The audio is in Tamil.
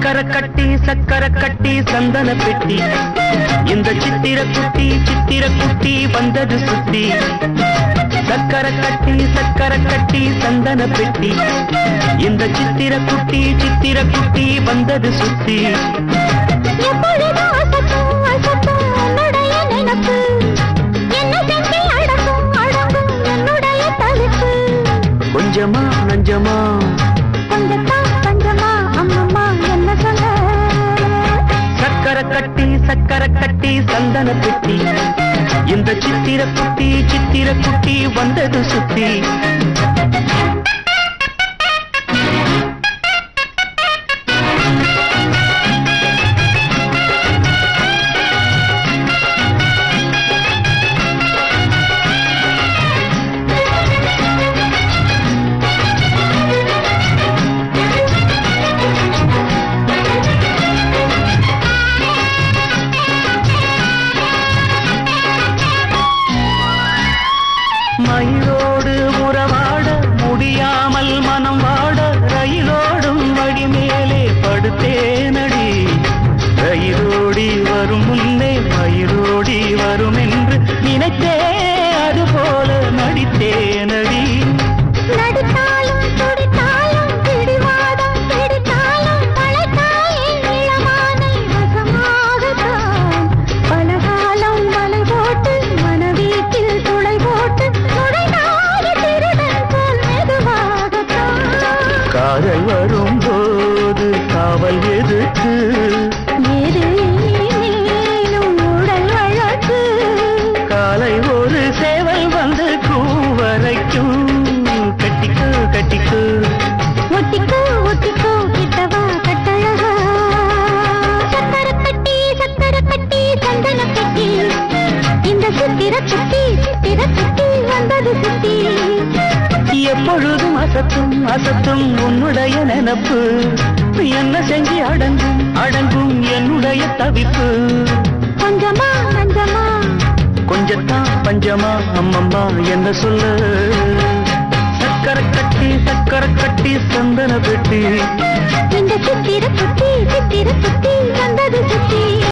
சக்கர கட்டி சக்கர கட்டி சந்தன பெட்டி இந்த சித்திர குட்டி சித்திர குட்டி வந்தது சுத்தி சக்கர கட்டி சக்கர கட்டி சந்தன பெட்டி இந்த சித்திர குட்டி சித்திர குட்டி வந்தது சுத்தி எப்பொழுதும் அசத்தும் அசத்தும் உன்னுடைய நினப்பு என்ன செஞ்சு அடக்கும் அடங்கும் என்னுடைய தவிப்பு கொஞ்சமா நஞ்சமா கொஞ்சத்தா பஞ்சமா அம்மம்மா என்ன சொல்ல சக்கர கட்டி சக்கர கட்டி சந்தன பெட்டி இந்த சித்திர குட்டி சித்திர குட்டி வந்தது சுத்தி மயிலோடு உறவாட முடியாமல் மனம் வாட ரயிலோடும் வழி மேலே படுத்தேனடி ரயிலோடி வரும் முன்னே மயிலோடி வரும் என்று நினைத்தே அதுபோல நடித்தேனடி நடித்தாலும் துடித்தாலும் பிடிவாதம் பிடித்தாலும் பழைத்தாயே இளமானை வசமாகத்தான் பலகாலம் வலை போட்டு மனவீட்டில் துளை போட்டு நுழைந்தாய திருடன் போல் மெதுவாகத்தான் காதல் வரும்போது காவல் எதுக்கு ஏது மேலும் உடல் வழக்கு காலை ஒரு சேவல் வந்து கூவரைக்கும் கட்டிக்கு கட்டிக்கு ஒட்டிக்கோ ஒட்டிக்கோ கிட்டவா கட்டழகா சக்கர கட்டி சக்கர கட்டி சந்தன கட்டி இந்த சித்திர குட்டி சித்திர குட்டி வந்தது சுத்தி எப்பொழுதும் அசத்தும் அசத்தும் உன்னுடைய நினப்பு என்ன செஞ்சு அடங்கும் அடங்கும் என்னுடைய தவிப்பு கொஞ்சமா மஞ்சமா கொஞ்சத்தான் பஞ்சமா அம்மம்மா என்ன சொல்ல சக்கர கட்டி சக்கர கட்டி சந்தன பெட்டி இந்த சித்திர குட்டி சித்திர குட்டி வந்தது சுத்தி